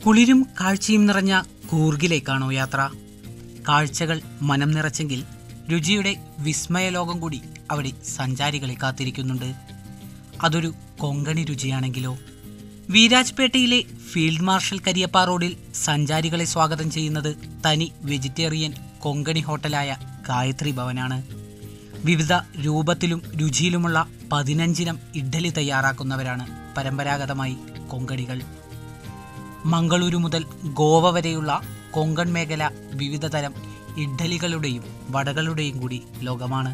കുളിരും കാഴ്ചയും നിറഞ്ഞ കൂർഗിലേക്കാണോ യാത്ര കാഴ്ചകൾ മനം നിറച്ചെങ്കിൽ രുചിയുടെ വിസ്മയലോകം കൂടി അവിടെ സഞ്ചാരികളെ കാത്തിരിക്കുന്നുണ്ട് അതൊരു കൊങ്കണി രുചിയാണെങ്കിലോ വീരാജ്പേട്ടയിലെ ഫീൽഡ് മാർഷൽ കരിയപ്പ റോഡിൽ സഞ്ചാരികളെ സ്വാഗതം ചെയ്യുന്നത് തനി വെജിറ്റേറിയൻ കൊങ്കണി ഹോട്ടലായ ഗായത്രി ഭവനാണ് വിവിധ രൂപത്തിലും രുചിയിലുമുള്ള പതിനഞ്ചിനം ഇഡ്ഡലി തയ്യാറാക്കുന്നവരാണ് പരമ്പരാഗതമായി കൊങ്കണികൾ മംഗളൂരു മുതൽ ഗോവ വരെയുള്ള കൊങ്കൺ മേഖല വിവിധ തരം ഇഡ്ഡലികളുടെയും വടകളുടെയും കൂടി ലോകമാണ്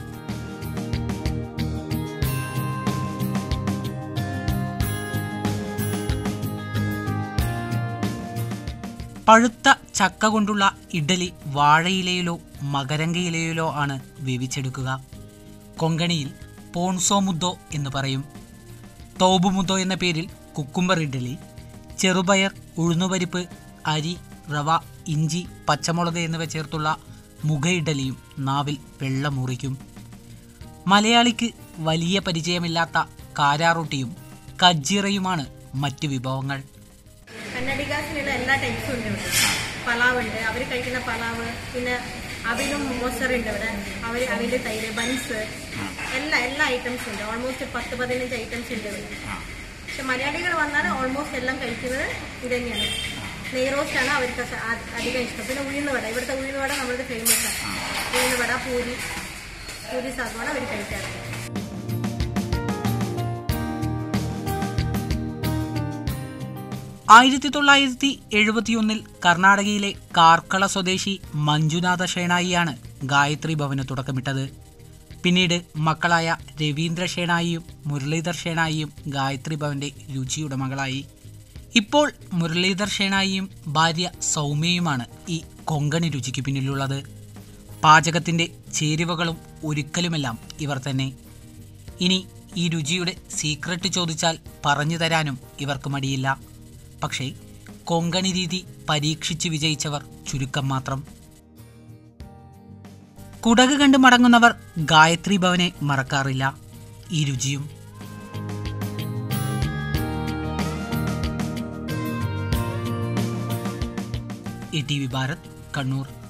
പഴുത്ത ചക്ക കൊണ്ടുള്ള ഇഡ്ഡലി വാഴയിലയിലോ മകരങ്കയിലയിലോ ആണ് വേവിച്ചെടുക്കുക കൊങ്കണിയിൽ പോൺസോ മുദ്ദോ എന്ന് പറയും തോബു മുദ്ദോ എന്ന പേരിൽ കുക്കുംബർ ഇഡ്ഡലി ചെറുപയർ ഉഴുന്നുപരിപ്പ് അരി റവ ഇഞ്ചി പച്ചമുളക് എന്നിവ ചേർത്തുള്ള മുഖ ഇഡ്ഡലിയും നാവിൽ വെള്ളമുറിക്കും മലയാളിക്ക് വലിയ പരിചയമില്ലാത്ത കാരാറൊട്ടിയും കജ്ജിറയുമാണ് മറ്റു വിഭവങ്ങൾ കന്നഡികാസിനുള്ള എല്ലാ ടൈപ്സും ഉണ്ട് ഇവിടെ പലാവ് ഉണ്ട് അവർ കഴിക്കുന്ന പലാവ് പിന്നെ അവിലും മോസറുണ്ട് ഇവിടെ അവർ അവില് തൈര് ബൺസ് എല്ലാ എല്ലാ ഐറ്റംസ് ഉണ്ട് ഓൾമോസ്റ്റ് പത്ത് പതിനഞ്ച് ഐറ്റംസ് ഉണ്ട് ഇവിടെ പക്ഷെ മലയാളികൾ വന്നാൽ ഓൾമോസ്റ്റ് എല്ലാം കഴിക്കുന്നത് ഇത് തന്നെയാണ് നെയ് റോസ്റ്റ് ആണ് അവർക്ക് സ- ആ- അധികം ഇഷ്ടം പിന്നെ ഉഴുന്ന് വട ഇവിടുത്തെ ഉഴുന്ന് വട നമ്മുടെ ഫേമസ് ആണ് ഉഴുന്ന് വട പൂരി പൂരി സാധനമാണ് അവർ കഴിക്കാറ് ആയിരത്തി തൊള്ളായിരത്തി എഴുപത്തിയൊന്നിൽ കർണാടകയിലെ കാർക്കള സ്വദേശി മഞ്ജുനാഥ ഷേണായിയാണ് ഗായത്രി ഭവന് തുടക്കമിട്ടത് പിന്നീട് മക്കളായ രവീന്ദ്ര ഷേണായിയും മുരളീധർ ഷേണായിയും ഗായത്രി ഭവന്റെ രുചിയുടമകളായി ഇപ്പോൾ മുരളീധർ ഷേണായിയും ഭാര്യ സൗമ്യയുമാണ് ഈ കൊങ്കണി രുചിക്ക് പിന്നിലുള്ളത് പാചകത്തിന്റെ ചേരുവകളും ഒരുക്കലുമെല്ലാം ഇവർ തന്നെ ഇനി ഈ രുചിയുടെ സീക്രട്ട് ചോദിച്ചാൽ പറഞ്ഞു തരാനും ഇവർക്ക് മടിയില്ല പക്ഷേ കൊങ്കണി രീതി പരീക്ഷിച്ച് വിജയിച്ചവർ ചുരുക്കം മാത്രം കുടക് കണ്ട് മടങ്ങുന്നവർ ഗായത്രി ഭവനെ മറക്കാറില്ല ഈ രുചിയും E T V Bharat Kannur